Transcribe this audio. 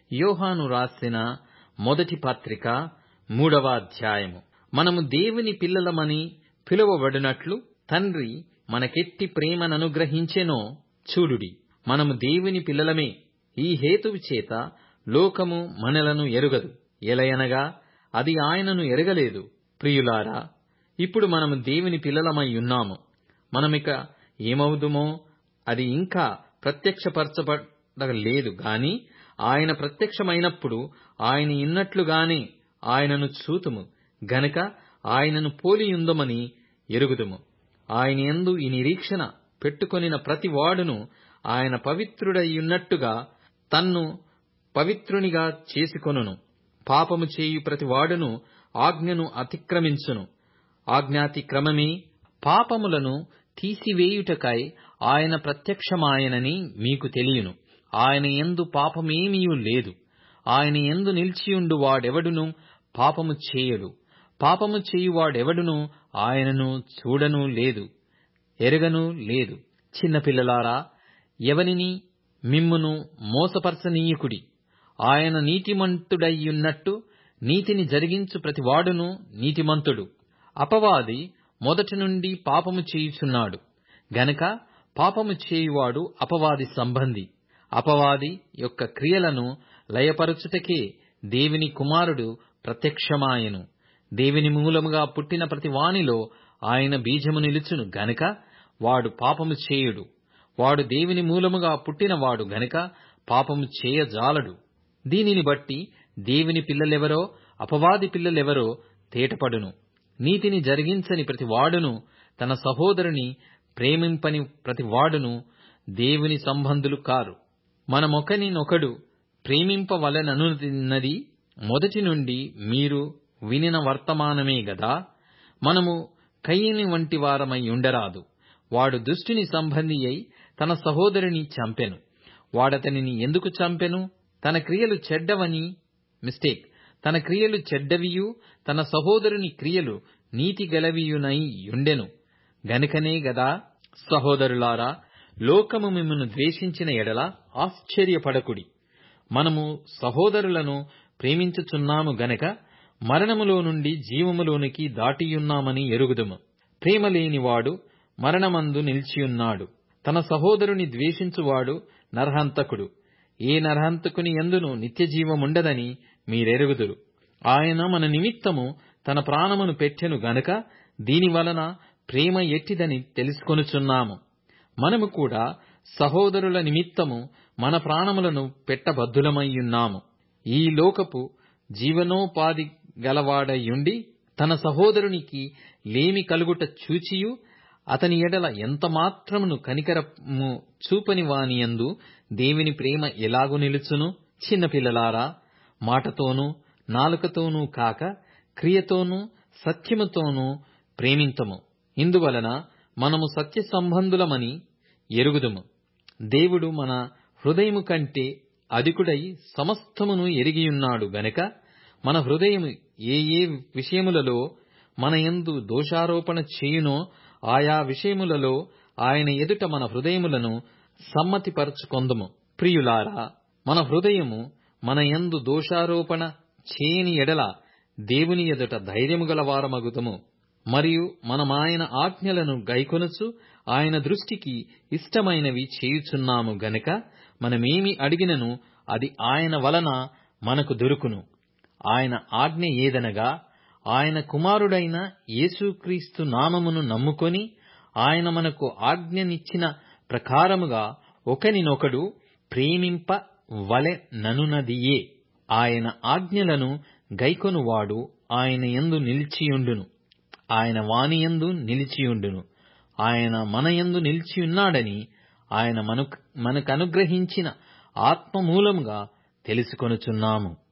యోహాను రాసిన మొదటి పత్రిక మూడవ అధ్యాయము మనము దేవుని పిల్లలమని పిలువబడినట్లు తండ్రి మనకెట్టి ప్రేమననుగ్రహించెనో చూడుడి మనము దేవుని పిల్లలమే ఈ హేతువు చేత లోకము మనలను ఎరుగదు ఎలయనగా అది ఆయనను ఎరగలేదు ప్రియులారా ఇప్పుడు మనము దేవుని పిల్లలమై ఉన్నాము మనమిక ఏమవుదుమో అది ఇంకా ప్రత్యక్షపరచబడలేదు గాని ఆయన ప్రత్యక్షమైనప్పుడు ఆయన ఇన్నట్లుగానే ఆయనను చూతుము గనక ఆయనను పోలియుందమని ఎరుగుదుము ఆయన యందు ఈ నిరీక్షణ పెట్టుకొనిన ప్రతి వాడును ఆయన పవిత్రుడయ్యున్నట్టుగా తన్ను పవిత్రునిగా చేసుకొనును పాపము చేయు ప్రతి వాడును ఆజ్ఞను అతిక్రమించును ఆజ్ఞాతిక్రమమే పాపములను తీసివేయుటకై ఆయన ప్రత్యక్షమాయనని మీకు తెలియను ఆయన యందు పాపమేమీయూ లేదు ఆయన యందు నిలిచియుండు వాడెవడును పాపము చేయడు పాపము చేయువాడెవడును ఆయనను చూడను లేదు ఎరగను లేదు చిన్నపిల్లలారా ఎవనిని మిమ్మును మోసపరచనీయకుడి ఆయన నీతిమంతుడయ్యున్నట్టు నీతిని జరిగించు ప్రతివాడును నీతిమంతుడు అపవాది మొదటి నుండి పాపము చేయుచున్నాడు గనక పాపము చేయువాడు అపవాది సంబంధి అపవాది యొక్క క్రియలను లయపరచుటకే దేవుని కుమారుడు ప్రత్యక్షమాయెను దేవుని మూలముగా పుట్టిన ప్రతి వానిలో ఆయన బీజము నిలుచును గనక వాడు పాపము చేయుడు వాడు దేవుని మూలముగా పుట్టినవాడు గనక పాపము చేయజాలడు దీనిని బట్టి దేవుని పిల్లలెవరో అపవాది పిల్లలెవరో తేటపడును నీతిని జరిగించని ప్రతి వాడును తన సహోదరుని ప్రేమింపని ప్రతి వాడును దేవుని సంబంధులు కారు మనమొకనినొకడు ప్రేమింపవలననున్నది మొదటి నుండి మీరు వినిన వర్తమానమే గదా మనము కయ్యని వంటి వారమై ఉండరాదు వాడు దుష్టుని సంబంధి అయి తన సహోదరుని చంపెను వాడతనిని ఎందుకు చంపెను తన క్రియలు చెడ్డవని మిస్టేక్ తన క్రియలు చెడ్డవియు తన సహోదరుని క్రియలు నీతి గలవియునై యుండెను గనుకనే గదా సహోదరులారా లోకము మిమ్మను ద్వేషించిన ఎడల ఆశ్చర్యపడకుడి మనము సహోదరులను ప్రేమించుచున్నాము గనక మరణములో నుండి జీవములోనికి దాటియున్నామని ఎరుగుదుము ప్రేమ లేనివాడు మరణమందు నిలిచియున్నాడు తన సహోదరుని ద్వేషించువాడు నరహంతకుడు ఏ నరహంతకుని ఎందును నిత్యజీవముండదని మీరెరుగుదురు ఆయన మన నిమిత్తము తన ప్రాణమును పెట్టెను గనుక దీనివలన ప్రేమ ఎట్టిదని తెలుసుకొనుచున్నాము మనము కూడా సహోదరుల నిమిత్తము మన ప్రాణములను పెట్టబద్ధులమయ్యున్నాము ఈ లోకపు జీవనోపాధి గలవాడయుండి తన సహోదరునికి లేమి కలుగుట చూచియు అతని ఎడల ఎంత మాత్రమును కనికరము చూపని వానియందు దేవుని ప్రేమ ఎలాగు నిలుచును చిన్నపిల్లలారా మాటతోనూ నాలుకతోనూ కాక క్రియతోనూ సత్యముతోనూ ప్రేమింతము ఇందువలన మనము సత్య సంబంధులమని ఎరుగుదుము దేవుడు మన హృదయము కంటే అధికుడై సమస్తమును ఎరిగియున్నాడు గనక మన హృదయము ఏ ఏ విషయములలో మన యందు దోషారోపణ చేయునో ఆయా విషయములలో ఆయన ఎదుట మన హృదయములను సమ్మతిపరచుకొందుము ప్రియులారా మన హృదయము మన యందు దోషారోపణ చేయని ఎడల దేవుని ఎదుట ధైర్యము గలవారమగుదము మరియు మనమాయన ఆజ్ఞలను గైకొనుచు ఆయన దృష్టికి ఇష్టమైనవి చేయుచున్నాము గనక మనమేమి అడిగినను అది ఆయన వలన మనకు దొరుకును ఆయన ఆజ్ఞ ఏదనగా ఆయన కుమారుడైన యేసుక్రీస్తు నామమును నమ్ముకొని ఆయన మనకు ఆజ్ఞనిచ్చిన ప్రకారముగా ఒకనినొకడు ప్రేమింప వలెననున్నదియే ఆయన ఆజ్ఞలను గైకొనువాడు ఆయన యందు నిలిచియుండును ఆయన వానియందు నిలిచియుండును ఆయన మనయందు నిలిచియున్నాడని ఆయన మనకు మనకనుగ్రహించిన ఆత్మ మూలముగా తెలుసుకొనుచున్నాము